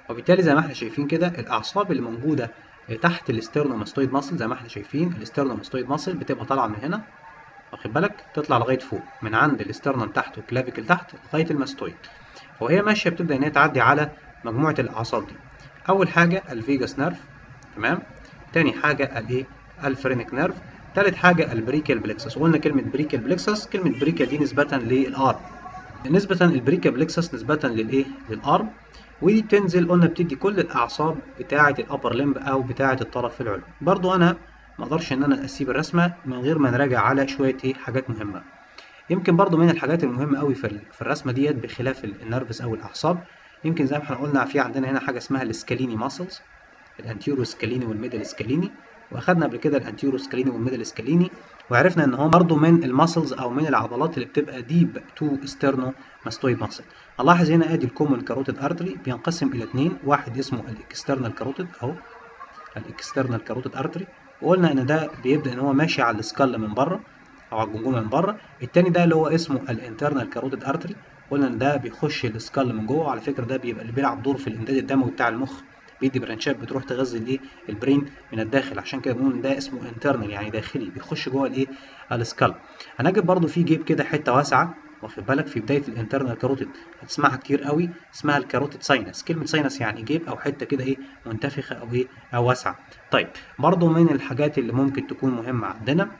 وبالتالي زي ما احنا شايفين كده الاعصاب اللي موجوده تحت الاسترنوماستويد ماسل زي ما احنا شايفين الاسترنوماستويد ماسل بتبقى طالعه من هنا واخد بالك تطلع لغايه فوق من عند الاسترنم تحت والكلافيكل تحت لغايه الماستويد وهي ماشيه بتبدا ان هي تعدي على مجموعه الاعصاب دي اول حاجه الفيجاس نيرف تمام تاني حاجه الايه الفرينك نيرف تالت حاجه البريكال بلكسس قلنا كلمه بريكال بلكسس كلمه بريكال دي نسبه للارم نسبه البريكال بلكسس نسبه للايه للارم ودي بتنزل قلنا بتدي كل الاعصاب بتاعه الابر لمب او بتاعه الطرف العلوي برضو انا ما اقدرش ان انا اسيب الرسمه من غير ما نراجع على شويه ايه حاجات مهمه يمكن برضو من الحاجات المهمه قوي في في الرسمه ديت بخلاف النرفز او الاعصاب يمكن زي ما احنا قلنا في عندنا هنا حاجه اسمها السكاليني ماسلز الانتيرو سكاليني والميدل سكاليني واخدنا قبل كده الانتيرو سكاليني والميدل سكاليني وعرفنا ان هم برضو من الماسلز او من العضلات اللي بتبقى ديب تو استرنو ماستويد ماسل نلاحظ هنا ادي الكومن كاروتيد ارتري بينقسم الى اثنين واحد اسمه الاكسترنال كاروتيد اهو الاكسترنال كاروتيد ارتري وقلنا ان ده بيبدا ان هو ماشي على السكال من بره او على الجمجمه من بره التاني ده اللي هو اسمه الانترنال كاروتيد ارتري قلنا ان ده بيخش السكال من جوه على فكره ده بيبقى اللي بيلعب دور في الامداد الدموي بتاع المخ بيدي برانشات بتروح تغذي الايه البرين من الداخل عشان كده بنقول ان ده اسمه انترنال يعني داخلي بيخش جوه الايه السكال هنجد برده في جيب كده حته واسعه واخد بالك في بدايه الانترنال كاروتيد هتسمعها كتير قوي اسمها الكاروتيد ساينس كلمه ساينس يعني جيب او حته كده ايه منتفخه او ايه او واسعه طيب برضو من الحاجات اللي ممكن تكون مهمه عندنا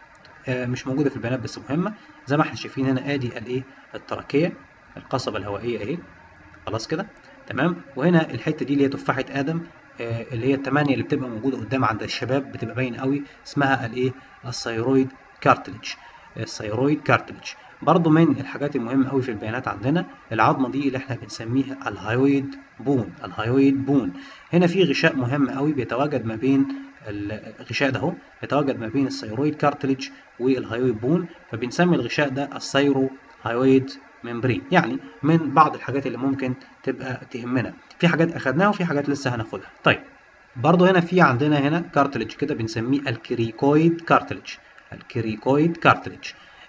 آه مش موجوده في البيانات بس مهمه زي ما احنا شايفين هنا ادي الايه التراكيه القصبه الهوائيه اهي خلاص كده تمام وهنا الحته دي اللي هي تفاحه ادم آه اللي هي الثمانيه اللي بتبقى موجوده قدام عند الشباب بتبقى باين قوي اسمها الايه الثيرويد كارتلج الثيرويد كارتلج برضو من الحاجات المهمة قوي في البيانات عندنا العظمة دي اللي احنا بنسميها الهايويد بون الهايويد بون هنا في غشاء مهم قوي بيتواجد ما بين الغشاء ده اهو يتواجد ما بين الثيرويد كارتلج والهايويد بون فبنسمي الغشاء ده الثيرو هايويد ممبرين يعني من بعض الحاجات اللي ممكن تبقى تهمنا في حاجات اخدناها وفي حاجات لسه هناخدها طيب برضو هنا في عندنا هنا كارتلج كده بنسميه الكريكويد كارتلج الكريكويد كارتلج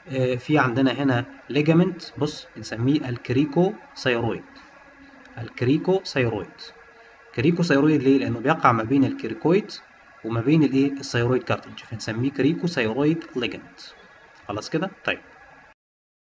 في عندنا هنا ليجامنت بص بنسميه الكريكو ثيرويد الكريكو ثيرويد كريكو ثيرويد ليه لانه بيقع ما بين الكريكويد وما بين الايه الثيرويد كارتلج فنسميه كريكو ثيرويد ليجامنت خلاص كده طيب